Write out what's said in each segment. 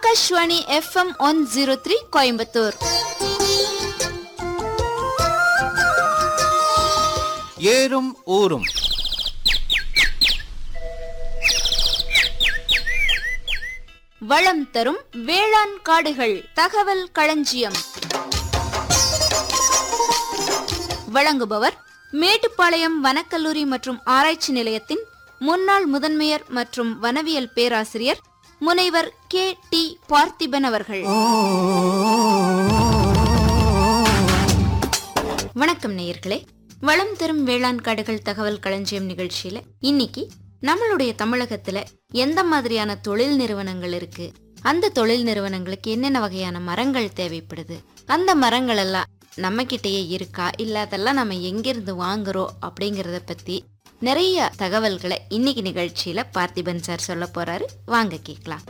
Akashvani FM one zero three Coimbatore ஏறும் ஊரும் வளம் தரும் வேளாண் காடுகள் தகவல் களஞ்சியம் வழங்குபவர் மேட்டுப்பாளையம் வனக்கல்லூரி மற்றும் ஆராய்ச்சி நிலையத்தின் முன்னாள் முதன்மையர் மற்றும் வனவியல் பேராசிரியர் முனைவர் கே டி பார்த்திபன் அவர்கள் வணக்கம் நேயர்களே வளம் தரும் வேளாண் காடுகள் தகவல் களஞ்சியம் நிகழ்ச்சியில இன்னைக்கு நம்மளுடைய தமிழகத்துல எந்த மாதிரியான தொழில் நிறுவனங்கள் இருக்கு அந்த தொழில் நிறுவனங்களுக்கு என்னென்ன வகையான மரங்கள் தேவைப்படுது அந்த மரங்கள் எல்லாம் நம்ம கிட்டயே இருக்கா இல்ல அதெல்லாம் நம்ம எங்கிருந்து வாங்குறோம் அப்படிங்கறத பத்தி நிறைய தகவல்களை இன்னைக்கு நிகழ்ச்சியில பார்த்திபன் சார் சொல்ல போறாரு வாங்க கேட்கலாம்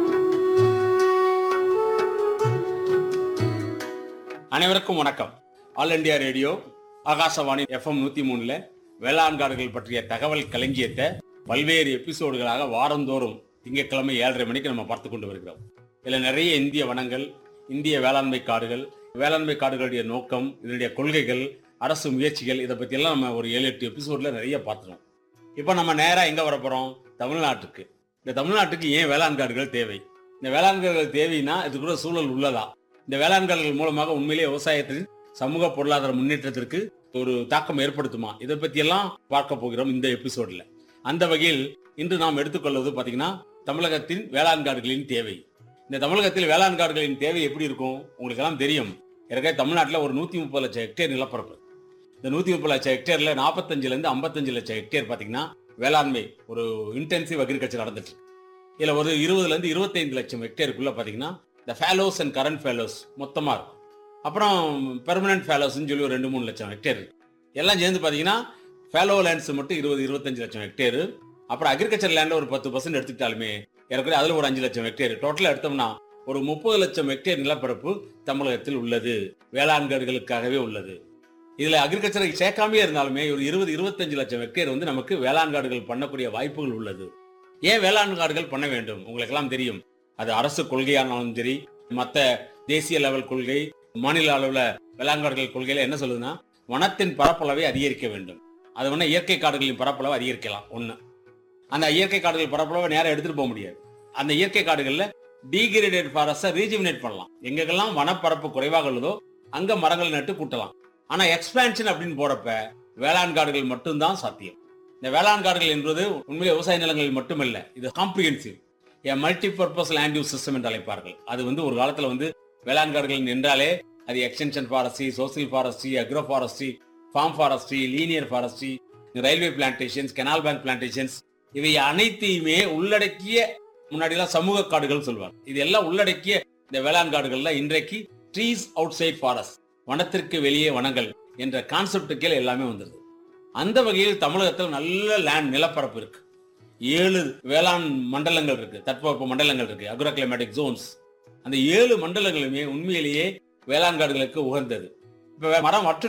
அனைவருக்கும் வணக்கம் all India radio Akashvani FM நூத்தி மூணுல வேளாண் காடுகள் பற்றிய தகவல் களஞ்சியத்தை பல்வேறு எபிசோடுகளாக வாரந்தோறும் திங்கட்கிழமை ஏழரை மணிக்கு நம்ம பார்த்து கொண்டு வருகிறோம் இதுல நிறைய இந்திய வனங்கள் இந்திய வேளாண்மை காடுகள் வேளாண்மை காடுகளுடைய நோக்கம் இதனுடைய கொள்கைகள் அரசு முயற்சிகள் இதை பத்தி எல்லாம் நம்ம ஒரு ஏழு எட்டு எபிசோட்ல நிறைய பார்த்துறோம் இப்போ நம்ம நேரா எங்க வர போறோம் தமிழ்நாட்டுக்கு இந்த தமிழ்நாட்டுக்கு ஏன் வேளாண் காடுகள் தேவை இந்த வேளாண் காடுகள் தேவைன்னா இதுக்குள்ள சூழல் உள்ளதா இந்த வேளாண் காடுகள் மூலமாக உண்மையிலேயே விவசாயத்தின் சமூக பொருளாதார முன்னேற்றத்திற்கு ஒரு தாக்கம் ஏற்படுத்துமா இதை பத்தி எல்லாம் பார்க்க போகிறோம் இந்த எபிசோட்ல அந்த வகையில் இன்று நாம் எடுத்துக்கொள்வது பாத்தீங்கன்னா தமிழகத்தின் வேளாண் காடுகளின் தேவை இந்த தமிழகத்தில் வேளாண் காடுகளின் தேவை எப்படி இருக்கும் உங்களுக்கு எல்லாம் தெரியும் ஏற்கனவே தமிழ்நாட்டில் ஒரு நூத்தி முப்பது லட்சம் ஹெக்டேர் நிலப்பரப்பு இந்த நூத்தி முப்பது லட்சம் ஹெக்டேர்ல நாற்பத்தஞ்சுல இருந்து ஐம்பத்தஞ்சு லட்சம் ஹெக்டேர் பாத்தீங்கன்னா வேளாண்மை ஒரு இன்டென்சிவ் அக்ரிகல்ச்சர் நடந்துட்டு இருக்கு. இதுல ஒரு இருபதுல இருந்து இருபத்தைந்து லட்சம் ஹெக்டேருக்குள்ள பாத்தீங்கன்னா இந்த ஃபேலோஸ் அண்ட் கரண்ட் ஃபேலோஸ் மொத்தமா இருக்கும் அப்புறம் பெர்மனன்ட் ஃபேலோஸ்னு சொல்லி ஒரு ரெண்டு மூணு லட்சம் ஹெக்டேர் இருக்கு. எல்லாம் சேர்ந்து பாத்தீங்கன்னா ஃபேலோ லேண்ட்ஸ் மட்டும் இருபது இருபத்தஞ்சு லட்சம் ஹெக்டேர் அப்புறம் அக்ரிகல்ச்சர் லேண்ட் ஒரு பத்து பர்சன்ட் எடுத்துக்கிட்டாலுமே ஏற்கனவே அதுல ஒரு அஞ்சு லட்சம் ஹெக்டேர் டோட்டலா எடுத்தோம்னா ஒரு முப்பது லட்சம் ஹெக்டேர் நிலப்பரப்பு தமிழகத்தில் உள்ளது வேளாண் காடுகளுக்காகவே உள்ளது இதுல அக்ரிகல்ச்சரை சேர்க்காமே இருந்தாலுமே ஒரு இருபது இருபத்தஞ்சு லட்சம் ஹெக்டேர் வந்து நமக்கு வேளாண் காடுகள் பண்ணக்கூடிய வாய்ப்புகள் உள்ளது ஏன் வேளாண் காடுகள் பண்ண வேண்டும் உங்களுக்கு எல்லாம் தெரியும் அது அரசு கொள்கையானாலும் சரி மத்த தேசிய லெவல் கொள்கை மாநில அளவுல வேளாண் காடுகள் கொள்கையில என்ன சொல்லுதுன்னா வனத்தின் பரப்பளவை அதிகரிக்க வேண்டும் அது வேணா இயற்கை காடுகளின் பரப்பளவை அதிகரிக்கலாம் ஒண்ணு அந்த இயற்கை காடுகள் பரப்பளவை நேரம் எடுத்துட்டு போக முடியாது அந்த இயற்கை காடுகள்ல டீகிரேடட் ஃபாரஸ்ட ரீஜிமினேட் பண்ணலாம் எங்கெல்லாம் வனப்பரப்பு குறைவாக உள்ளதோ அங்க மரங்கள் நட்டு கூட்டலாம் ஆனா எக்ஸ்பேன்ஷன் அப்படின்னு போறப்ப வேளாண் காடுகள் மட்டும்தான் சாத்தியம் இந்த வேளாண் காடுகள் என்பது உண்மையிலே விவசாய நிலங்கள் மட்டுமல்ல இது comprehensive a multipurpose land use system என்று அழைப்பார்கள் அது வந்து ஒரு காலத்துல வந்து வேளாண் காடுகள் என்றாலே அது extension forestry social forestry agro forestry farm forestry linear forestry railway plantations canal bank plantations இவை அனைத்தையுமே உள்ளடக்கிய முன்னாடிலாம் சமூக காடுகள் சொல்வாங்க இது எல்லாம் உள்ளடக்கிய இந்த வேளாண் காடுகள்ல இன்றைக்கு ட்ரீஸ் அவுட் சைட் ஃபாரஸ்ட் வனத்திற்கு வெளியே வனங்கள் என்ற கான்செப்ட் கீழே எல்லாமே வந்துருது அந்த வகையில் தமிழகத்தில் நல்ல லேண்ட் நிலப்பரப்பு இருக்கு ஏழு வேளாண் மண்டலங்கள் இருக்கு தட்பவெப்ப மண்டலங்கள் இருக்கு அக்ரோ கிளைமேட்டிக் ஜோன்ஸ் அந்த ஏழு மண்டலங்களுமே உண்மையிலேயே வேளாண் காடுகளுக்கு உகந்தது இப்ப மரம் வற்று